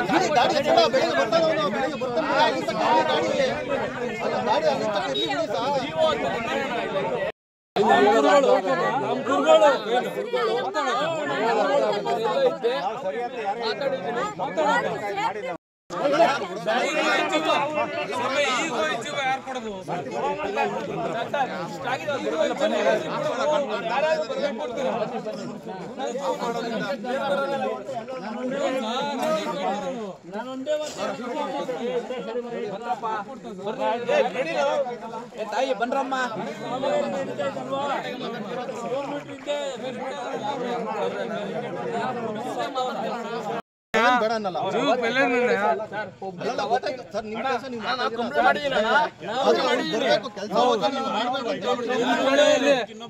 ಗಾಡಿ ಎತ್ಕೊಳ, ಬೆಳಿಗ್ಗೆ ಬರ್ತಾನೆ ಅವ್ನು, ಬೆಳಿಗ್ಗೆ ಬರ್ತಾನೆ, ಅಲ್ಲಿ ತನಕ ಇರ್ಲಿ ಗಾಡಿ. ಅಲ್ಲ, ಗಾಡಿ ಅಲ್ಲಿ ತನಕ ಇರ್ಲಿ ಬಿಡಿ ಸರ್. ತಾಯಿ ಬನ್ರಮ್ಮ ಏನ್ ಬೇಡ ಅನ್ನಲ್ಲ. ಅಲ್ಲ, ಗೊತ್ತಾಯ್ತು. ಸರ್, ನಿಮ್ ಕೆಲ್ಸ ನೀವು ಮಾಡ್ತಾ ಇದ್ದೀರಾ ಸರ್? ಅದು ಅವ್ರು ಬರ್ಬೇಕು, ಕೆಲ್ಸ ಹೋಗ್ತಾ ನೀವು ಮಾಡ್ಬೇಕು ಅಂತ ಹೇಳ್ಬಿಟ್ಟು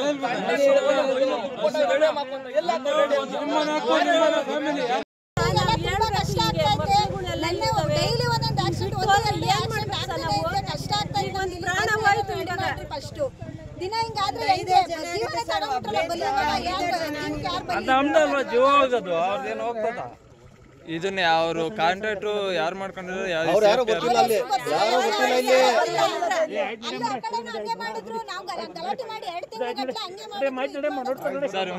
ತುಂಬಾ ಕಷ್ಟ ಆಗ್ತಾ ಇದೆ. ನೆನ್ನೆ ಡೈಲಿ ಒಂದೊಂದು accident, ಒಂದೊಂದು accident ಆಗ್ತಾನೆ ಇದೆ. ಕಷ್ಟ ಆಗ್ತಾ ಇದೆ. ಇಲ್ಲಿ ಪ್ರಾಣ ಬಂದು ಹೋಯ್ತು ಇದು ಇವಾಗ. ಮಾಡ್ರಿ first. ದಿನ ಹಿಂಗಾದ್ರೆ ಹೆಂಗೆ? ಜೀವನ ತಗೊಂಡ್ಬಿಟ್ರಲ್ಲ, ಬಲಿ ಮಗ, ಯಾರ್ ಬಲಿ? ನಿಮ್ಗೆ ಯಾರ್ ಬಲಿ? ಜೀವ ಹೋಗೋದು ಅವ್ರದ್ದೇನು ಹೋಗ್ತದ ಇದನ್ನ ಅವರು ಕಾಂಟ್ರಾಕ್ಟ್ರು ಯಾರು ಮಾಡ್ಕೊಂಡಿರೋ ಯಾರು ಅವ್ರು ಯಾರೋ ಗೊತ್ತಿಲ್ಲ ಅಲ್ಲಿ ಯಾರೋ ಗೊತ್ತಿಲ್ಲ ಇಲ್ಲಿ ಅಲ್ಲ, ಅಲ್ಲಿ ಆ ಕಡೆನೂ ಹಂಗೆ ಮಾಡಿದ್ರು ನಾವು ಗಲ- ಗಲಾಟೆ ಮಾಡಿ ಎರಡು ತಿಂಗಳ ಹಂಗೆ ಮಾಡಿದ್ರು ಸರ್